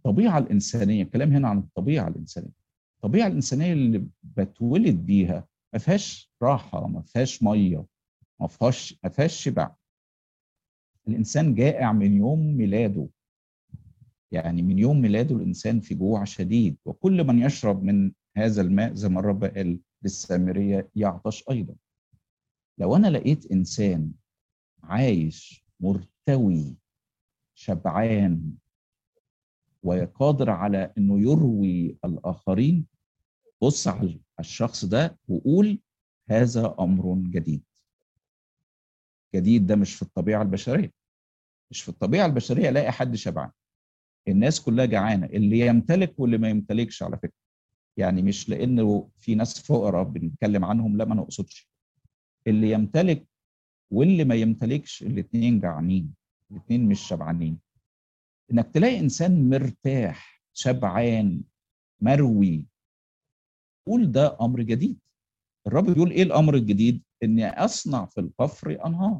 الطبيعه الانسانيه الكلام هنا عن الطبيعه الانسانيه الطبيعه الانسانيه اللي بتولد بيها ما فيهاش راحه ما فيهاش ميه ما فيهاش ما فيهاش شبع الانسان جائع من يوم ميلاده يعني من يوم ميلاده الانسان في جوع شديد وكل من يشرب من هذا الماء زي ما الرب قال للسامريه يعطش ايضا لو انا لقيت انسان عايش مرتوي شبعان وقادر على انه يروي الاخرين بص على الشخص ده وقول هذا امر جديد جديد ده مش في الطبيعه البشريه مش في الطبيعه البشريه الاقي حد شبعان الناس كلها جعانه اللي يمتلك واللي ما يمتلكش على فكره يعني مش لانه في ناس فقراء بنتكلم عنهم لا ما نقصدش اللي يمتلك واللي ما يمتلكش الاثنين جعانين الاثنين مش شبعانين انك تلاقي انسان مرتاح شبعان مروي قول ده امر جديد الرب بيقول ايه الامر الجديد اني اصنع في القفر انهار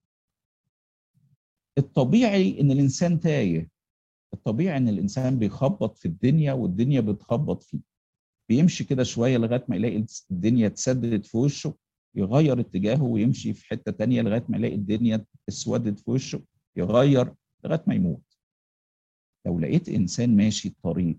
الطبيعي ان الانسان تايه الطبيعي ان الانسان بيخبط في الدنيا والدنيا بتخبط فيه بيمشي كده شويه لغايه ما يلاقي الدنيا اتسددت في وشه يغير اتجاهه ويمشي في حته تانية لغايه ما يلاقي الدنيا اسودت في وشه يغير لغايه ما يموت لو لقيت انسان ماشي الطريق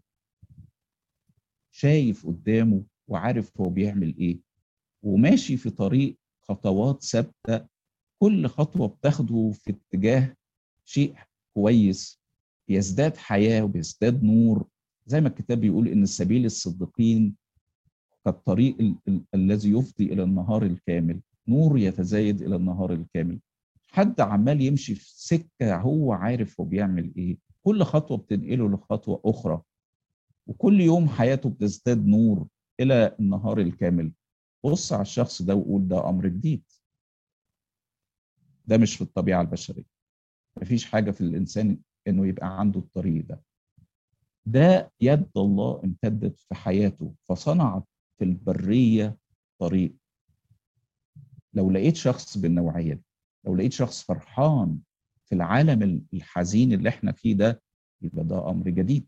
شايف قدامه وعارف هو بيعمل ايه وماشي في طريق خطوات ثابته كل خطوه بتاخده في اتجاه شيء كويس بيزداد حياه وبيزداد نور زي ما الكتاب بيقول ان السبيل الصديقين كالطريق ال- ال- الذي يفضي الى النهار الكامل نور يتزايد الى النهار الكامل حد عمال يمشي في سكه هو عارف هو بيعمل ايه كل خطوه بتنقله لخطوه اخرى وكل يوم حياته بتزداد نور الى النهار الكامل بص على الشخص ده وقول ده امر جديد ده مش في الطبيعه البشريه مفيش حاجه في الانسان انه يبقى عنده الطريق ده ده يد الله امتدت في حياته فصنعت في البريه طريق لو لقيت شخص بالنوعيه دي لو لقيت شخص فرحان في العالم الحزين اللي احنا فيه ده يبقى ده امر جديد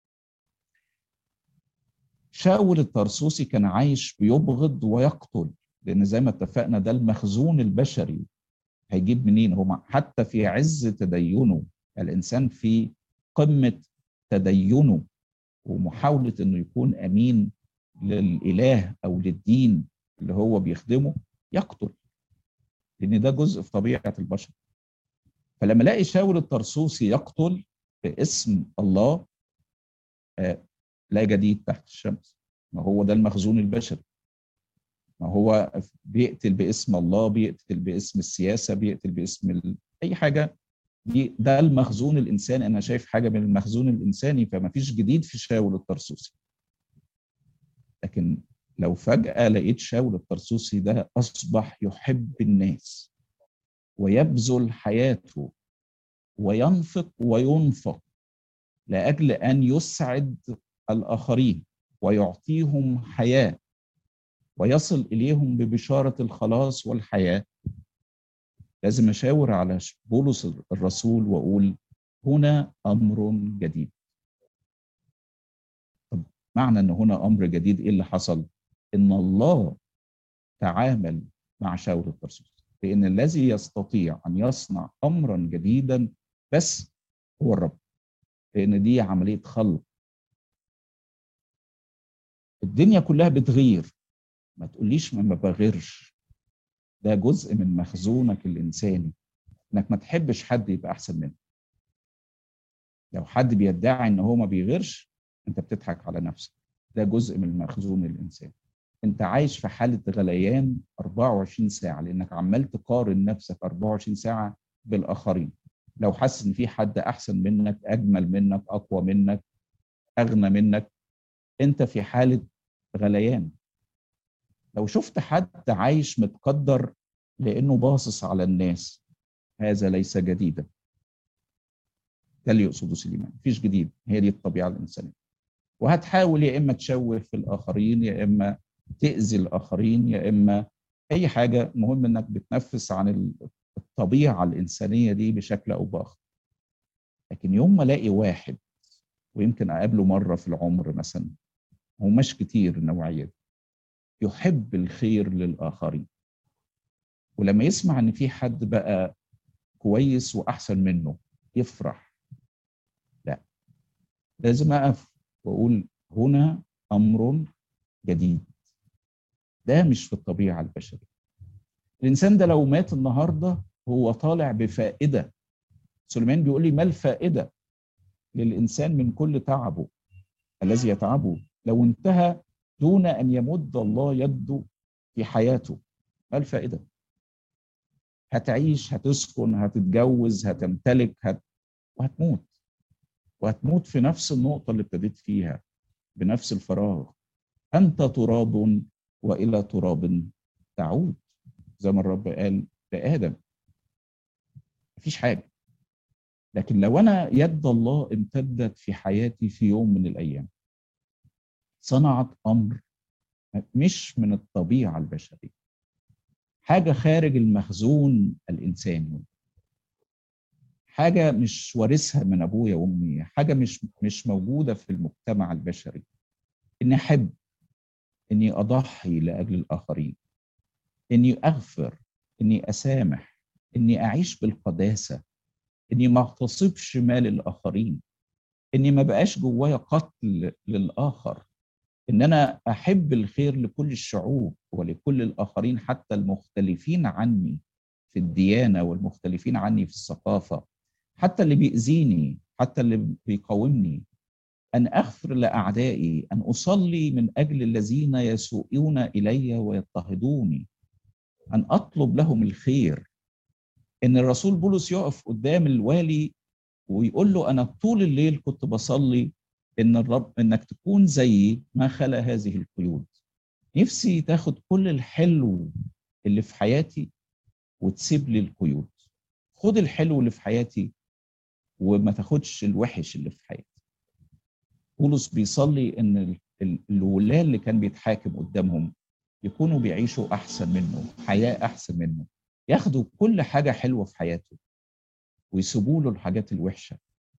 شاول الطرسوسي كان عايش بيبغض ويقتل لان زي ما اتفقنا ده المخزون البشري هيجيب منين هو حتى في عز تدينه الانسان في قمه تدينه ومحاوله انه يكون امين للاله او للدين اللي هو بيخدمه يقتل لان ده جزء في طبيعه البشر فلما الاقي شاول الطرسوسي يقتل باسم الله آه لا جديد تحت الشمس ما هو ده المخزون البشري ما هو بيقتل باسم الله بيقتل باسم السياسه بيقتل باسم ال... اي حاجه دي ده المخزون الانساني انا شايف حاجه من المخزون الانساني فما فيش جديد في شاول الطرسوسي لكن لو فجاه لقيت شاول الطرسوسي ده اصبح يحب الناس ويبذل حياته وينفق وينفق لاجل ان يسعد الاخرين ويعطيهم حياه ويصل اليهم ببشاره الخلاص والحياه لازم اشاور على بولس الرسول واقول هنا امر جديد طب معنى ان هنا امر جديد ايه اللي حصل ان الله تعامل مع شاول الطرسوس لان الذي يستطيع ان يصنع امرا جديدا بس هو الرب لان دي عمليه خلق الدنيا كلها بتغير ما تقوليش ما بغيرش ده جزء من مخزونك الانساني انك ما تحبش حد يبقى احسن منك لو حد بيدعي ان هو ما بيغيرش انت بتضحك على نفسك ده جزء من المخزون الانساني انت عايش في حاله غليان 24 ساعه لانك عمال تقارن نفسك 24 ساعه بالاخرين لو حاسس ان في حد احسن منك اجمل منك اقوى منك اغنى منك انت في حاله غليان لو شفت حد عايش متقدر لانه باصص على الناس هذا ليس جديدا ده اللي يقصده سليمان مفيش جديد هي دي الطبيعه الانسانيه وهتحاول يا اما تشوه في الاخرين يا اما تاذي الاخرين يا اما اي حاجه المهم انك بتنفس عن الطبيعه الانسانيه دي بشكل او باخر لكن يوم ما الاقي واحد ويمكن اقابله مره في العمر مثلا هو مش كتير النوعيه دي يحب الخير للاخرين ولما يسمع ان في حد بقى كويس واحسن منه يفرح لا لازم اقف واقول هنا امر جديد ده مش في الطبيعه البشريه الانسان ده لو مات النهارده هو طالع بفائده سليمان بيقول لي ما الفائده للانسان من كل تعبه الذي يتعبه لو انتهى دون ان يمد الله يده في حياته ما الفائده هتعيش هتسكن هتتجوز هتمتلك هت... وهتموت وهتموت في نفس النقطه اللي ابتديت فيها بنفس الفراغ انت تراب والى تراب تعود زي ما الرب قال لادم مفيش حاجه لكن لو انا يد الله امتدت في حياتي في يوم من الايام صنعت امر مش من الطبيعه البشريه حاجه خارج المخزون الانساني حاجه مش وارثها من ابويا وامي حاجه مش مش موجوده في المجتمع البشري اني احب اني اضحي لاجل الاخرين اني اغفر اني اسامح اني اعيش بالقداسه اني ما اغتصبش مال الاخرين اني ما بقاش جوايا قتل للاخر ان انا احب الخير لكل الشعوب ولكل الاخرين حتى المختلفين عني في الديانه والمختلفين عني في الثقافه حتى اللي بيأذيني حتى اللي بيقاومني ان اغفر لاعدائي ان اصلي من اجل الذين يسوءون الي ويضطهدوني ان اطلب لهم الخير ان الرسول بولس يقف قدام الوالي ويقول له انا طول الليل كنت بصلي ان الرب انك تكون زيي ما خلا هذه القيود نفسي تاخد كل الحلو اللي في حياتي وتسيب لي القيود خد الحلو اللي في حياتي وما تاخدش الوحش اللي في حياتي بولس بيصلي ان الولاة اللي كان بيتحاكم قدامهم يكونوا بيعيشوا احسن منه حياه احسن منه ياخدوا كل حاجه حلوه في حياته ويسيبوا له الحاجات الوحشه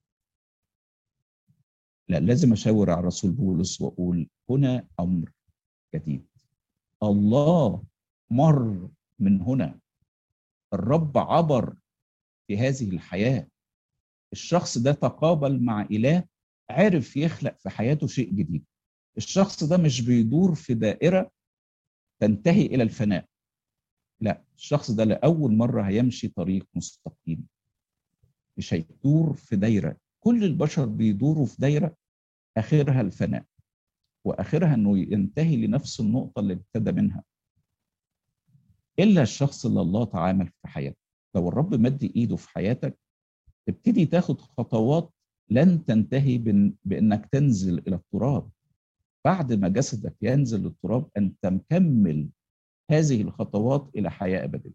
لا لازم اشاور على رسول بولس واقول هنا امر جديد الله مر من هنا الرب عبر في هذه الحياه الشخص ده تقابل مع اله عرف يخلق في حياته شيء جديد الشخص ده مش بيدور في دائره تنتهي الى الفناء لا الشخص ده لاول مره هيمشي طريق مستقيم مش هيدور في دايره كل البشر بيدوروا في دايره اخرها الفناء واخرها انه ينتهي لنفس النقطه اللي ابتدى منها الا الشخص اللي الله تعامل في حياته لو الرب مد ايده في حياتك تبتدي تاخد خطوات لن تنتهي بانك تنزل الى التراب بعد ما جسدك ينزل للتراب انت مكمل هذه الخطوات الى حياه ابديه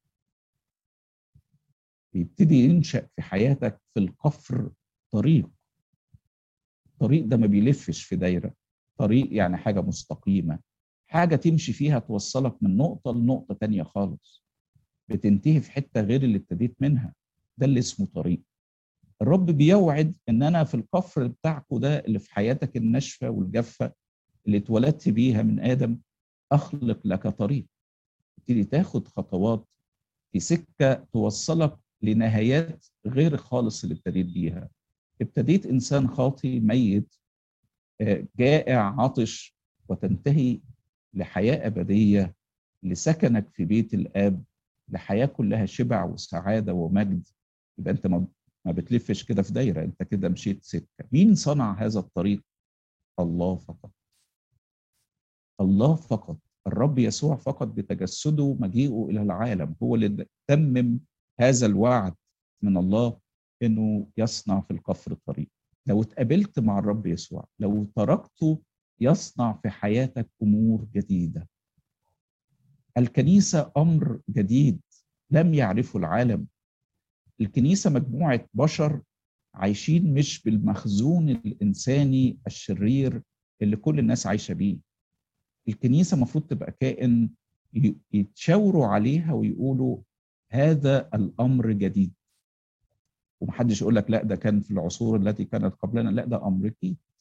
يبتدي ينشا في حياتك في القفر طريق الطريق ده ما بيلفش في دايره طريق يعني حاجه مستقيمه حاجه تمشي فيها توصلك من نقطه لنقطه تانية خالص بتنتهي في حته غير اللي ابتديت منها ده اللي اسمه طريق الرب بيوعد ان انا في القفر بتاعكم ده اللي في حياتك الناشفه والجافه اللي اتولدت بيها من ادم اخلق لك طريق تبتدي تاخد خطوات في سكه توصلك لنهايات غير خالص اللي ابتديت بيها ابتديت انسان خاطي ميت جائع عطش وتنتهي لحياه ابديه لسكنك في بيت الاب لحياه كلها شبع وسعاده ومجد يبقى انت ما بتلفش كده في دايره انت كده مشيت سكه مين صنع هذا الطريق الله فقط الله فقط الرب يسوع فقط بتجسده مجيئه الى العالم هو اللي تمم هذا الوعد من الله انه يصنع في القفر طريق لو اتقابلت مع الرب يسوع لو تركته يصنع في حياتك امور جديده الكنيسه امر جديد لم يعرفه العالم الكنيسه مجموعه بشر عايشين مش بالمخزون الانساني الشرير اللي كل الناس عايشه بيه الكنيسه المفروض تبقى كائن يتشاوروا عليها ويقولوا هذا الامر جديد ومحدش يقول لك لا ده كان في العصور التي كانت قبلنا لا ده امر جديد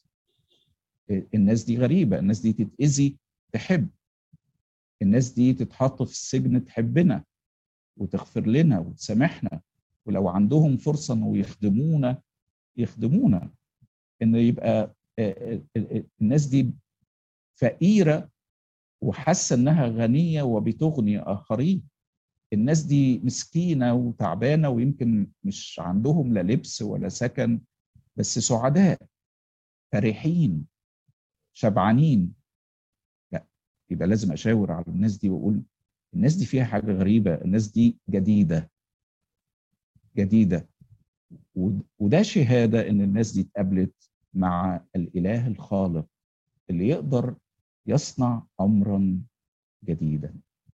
الناس دي غريبه الناس دي تتاذي تحب الناس دي تتحط في السجن تحبنا وتغفر لنا وتسامحنا ولو عندهم فرصه انه يخدمونا يخدمونا ان يبقى الناس دي فقيره وحاسه انها غنيه وبتغني اخرين الناس دي مسكينه وتعبانه ويمكن مش عندهم لا لبس ولا سكن بس سعداء فرحين شبعانين لا يبقى لازم اشاور على الناس دي واقول الناس دي فيها حاجه غريبه الناس دي جديده جديده وده شهاده ان الناس دي اتقابلت مع الاله الخالق اللي يقدر يصنع امرا جديدا